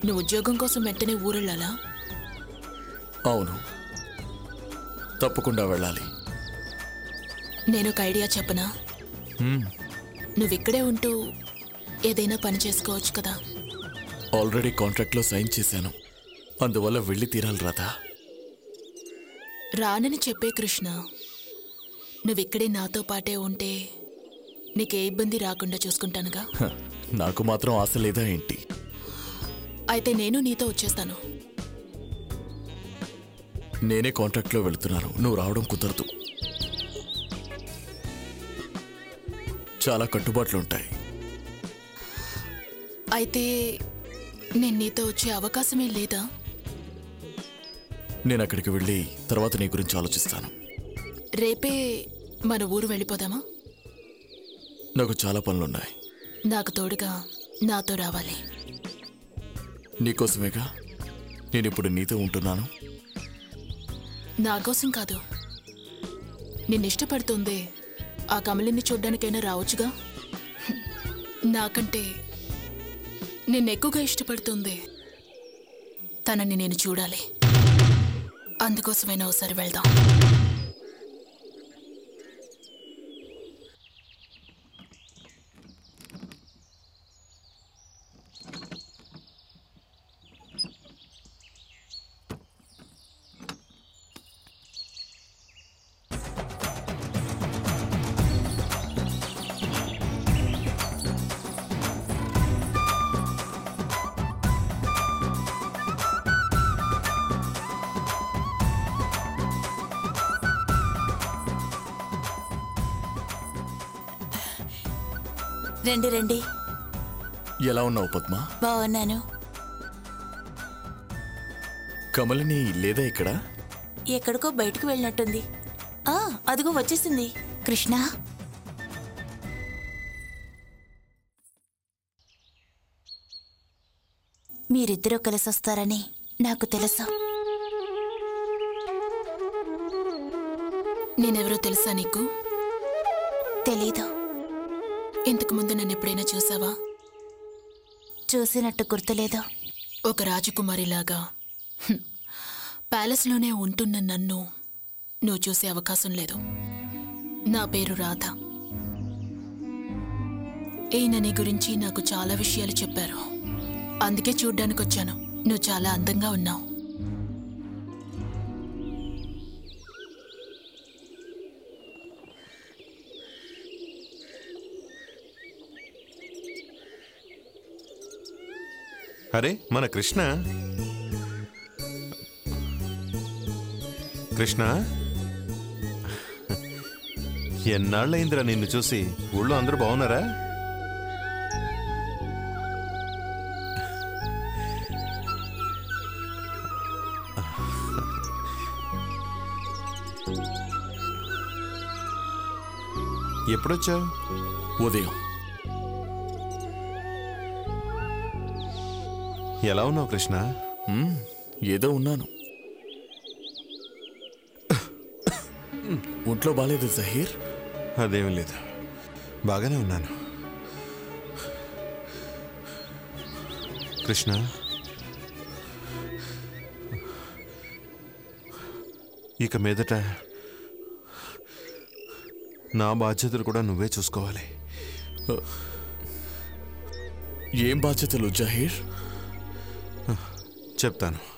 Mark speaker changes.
Speaker 1: నువ్వు ఉద్యోగం కోసం వెంటనే ఊరెళ్ళాలా
Speaker 2: అవును తప్పకుండా వెళ్ళాలి
Speaker 1: నేను ఒక ఐడియా చెప్పనా నువ్వు ఇక్కడే ఉంటూ ఏదైనా పని చేసుకోవచ్చు కదా
Speaker 2: ఆల్రెడీ కాంట్రాక్ట్లో సైన్ చేశాను అందువల్ల వెళ్ళి తీరాలి రాధా
Speaker 1: రానని చెప్పే కృష్ణ నువ్విక్కడే నాతో పాటే ఉంటే నీకే ఇబ్బంది రాకుండా చూసుకుంటానుగా
Speaker 2: హ, నాకు మాత్రం ఆశ లేదా ఏంటి
Speaker 1: అయితే నేను నీతో వచ్చేస్తాను
Speaker 2: నేనే కాంట్రాక్ట్లో వెళుతున్నాను నువ్వు రావడం కుదరదు చాలా కట్టుబాట్లు ఉంటాయి
Speaker 1: అయితే నేను నీతో వచ్చే అవకాశమే లేదా
Speaker 2: నేను అక్కడికి వెళ్ళి తర్వాత నీ గురించి ఆలోచిస్తాను
Speaker 1: రేపే మన ఊరు వెళ్ళిపోదామా
Speaker 2: నాకు చాలా పనులున్నాయి
Speaker 1: నాకు తోడుగా నాతో రావాలి
Speaker 2: నీకోసమేగా నేను ఇప్పుడు నీతో ఉంటున్నాను
Speaker 1: నా కోసం కాదు నిన్ను ఇష్టపడుతుంది ఆ కమలిని చూడ్డానికైనా రావచ్చుగా నాకంటే నిన్ను ఎక్కువగా ఇష్టపడుతుంది తనని నేను చూడాలి అందుకోసమైనా ఒకసారి వెళ్దాం
Speaker 3: రండి రండి
Speaker 2: ఎలా ఉన్నావు పద్మ
Speaker 3: బాగున్నాను
Speaker 2: కమలిని లేదా ఇక్కడ
Speaker 3: ఎక్కడికో బయటకు వెళ్ళినట్టుంది ఆ అదిగో వచ్చేసింది కృష్ణ మీరిద్దరూ కలిసి వస్తారని నాకు తెలుసు
Speaker 1: నేనెవరో తెలుసా నీకు
Speaker 3: తెలీదు
Speaker 1: ఇంతకు ముందు నన్ను ఎప్పుడైనా చూసావా
Speaker 3: చూసినట్టు గుర్తులేదు
Speaker 1: ఒక రాజకుమారిలాగా హ్మ్, ప్యాలెస్లోనే ఉంటున్న నన్ను నువ్వు చూసే అవకాశం లేదు నా పేరు రాధ ఈయన నీ గురించి నాకు చాలా విషయాలు చెప్పారు అందుకే చూడ్డానికి వచ్చాను నువ్వు చాలా అందంగా ఉన్నావు
Speaker 4: అరే మన కృష్ణ కృష్ణ ఎన్నాళ్ళయిందిరా నిన్ను చూసి ఊళ్ళో అందరూ బాగున్నారా ఎప్పుడొచ్చావు
Speaker 2: ఉదయం
Speaker 4: ఎలా ఉన్నావు కృష్ణ
Speaker 2: మ్మ్, ఏదో ఉన్నాను ఒంట్లో బాలేదు జహీర్
Speaker 4: అదేమీ లేదు బాగానే ఉన్నాను కృష్ణ ఇక మీదట నా బాధ్యతలు కూడా నువ్వే చూసుకోవాలి
Speaker 2: ఏం బాధ్యతలు జహీర్
Speaker 4: చెప్తాను